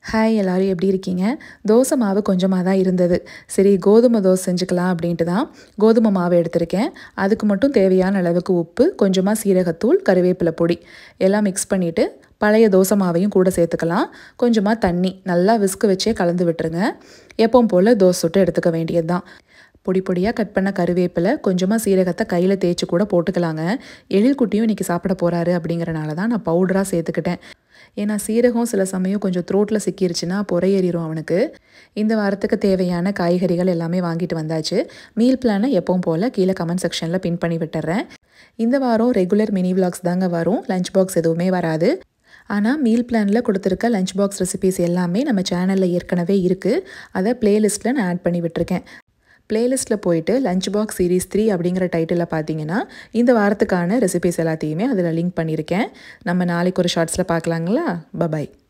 hi எல்லோரும் எப்படி இருக்கீங்க தோசை மாவு கொஞ்சமாக தான் இருந்தது சரி கோதுமை தோசை செஞ்சுக்கலாம் அப்படின்ட்டு தான் கோதுமை மாவு எடுத்திருக்கேன் அதுக்கு மட்டும் தேவையான அளவுக்கு உப்பு கொஞ்சமாக சீரகத்தூள் கருவேப்பிலை பொடி எல்லாம் மிக்ஸ் பண்ணிவிட்டு பழைய தோசை மாவையும் கூட சேர்த்துக்கலாம் கொஞ்சமாக தண்ணி நல்லா விஸ்கு வச்சே கலந்து விட்டுருங்க எப்பவும் போல் தோசை சுட்டு எடுத்துக்க வேண்டியது தான் பொடி பொடியாக கட் பண்ண கருவேப்பிலை கொஞ்சமாக சீரகத்தை கையில் தேய்ச்சி கூட போட்டுக்கலாங்க எழில்குட்டியும் இன்றைக்கி சாப்பிட போகிறாரு அப்படிங்கிறனால தான் நான் பவுடராக சேர்த்துக்கிட்டேன் ஏன்னா சீரகம் சில சமயம் கொஞ்சம் த்ரோட்டில் சிக்கிருச்சுன்னா பொறையேறிடும் அவனுக்கு இந்த வாரத்துக்கு தேவையான காய்கறிகள் எல்லாமே வாங்கிட்டு வந்தாச்சு மீல் பிளானை எப்பவும் போல் கீழே கமெண்ட் செக்ஷனில் பின் பண்ணி விட்டுறேன் இந்த வாரம் ரெகுலர் மினி விலாக்ஸ் தாங்க வரும் லஞ்ச் பாக்ஸ் எதுவுமே வராது ஆனால் மீல் பிளானில் கொடுத்துருக்க லஞ்ச் பாக்ஸ் ரெசிபீஸ் எல்லாமே நம்ம சேனலில் ஏற்கனவே இருக்குது அதை ப்ளேலிஸ்ட்டில் நான் ஆட் பண்ணி விட்டுருக்கேன் ப்ளேலிஸ்ட்டில் போயிட்டு லஞ்ச் பாக்ஸ் சீரீஸ் த்ரீ அப்படிங்கிற டைட்டிலில் பார்த்தீங்கன்னா இந்த வாரத்துக்கான ரெசிபீஸ் எல்லாத்தையுமே அதில் லிங்க் பண்ணியிருக்கேன் நம்ம நாளைக்கு ஒரு ஷார்ட்ஸில் பார்க்கலாங்களா பபாய்